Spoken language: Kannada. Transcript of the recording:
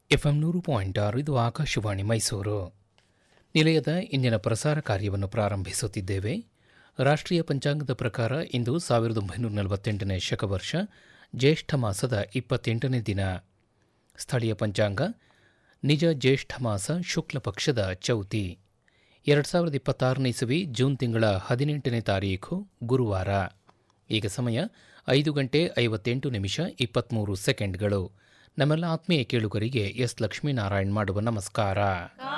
ಎಫ್ಎಂ ನೂರು ಪಾಯಿಂಟ್ ಆರು ಇದು ಆಕಾಶವಾಣಿ ಮೈಸೂರು ನಿಲಯದ ಇಂದಿನ ಪ್ರಸಾರ ಕಾರ್ಯವನ್ನು ಪ್ರಾರಂಭಿಸುತ್ತಿದ್ದೇವೆ ರಾಷ್ಟ್ರೀಯ ಪಂಚಾಂಗದ ಪ್ರಕಾರ ಇಂದು ಸಾವಿರದ ಒಂಬೈನೂರ ನಲವತ್ತೆಂಟನೇ ಶಕವರ್ಷ ಜ್ಯೇಷ್ಠ ಮಾಸದ ಇಪ್ಪತ್ತೆಂಟನೇ ದಿನ ಸ್ಥಳೀಯ ಪಂಚಾಂಗ ನಿಜ ಜ್ಯೇಷ್ಠ ಮಾಸ ಶುಕ್ಲ ಪಕ್ಷದ ಚೌತಿ ಎರಡು ಸಾವಿರದ ಇಪ್ಪತ್ತಾರನೇ ಇಸವಿ ಜೂನ್ ತಿಂಗಳ ಹದಿನೆಂಟನೇ ತಾರೀಖು ಗುರುವಾರ ಈಗ ಸಮಯ ಐದು ಗಂಟೆ ಐವತ್ತೆಂಟು ನಿಮಿಷ ಇಪ್ಪತ್ತ್ಮೂರು ಸೆಕೆಂಡ್ಗಳು ನಮ್ಮೆಲ್ಲ ಆತ್ಮೀಯ ಕೇಳುಗರಿಗೆ ಎಸ್ ಲಕ್ಷ್ಮೀನಾರಾಯಣ್ ಮಾಡುವ ನಮಸ್ಕಾರ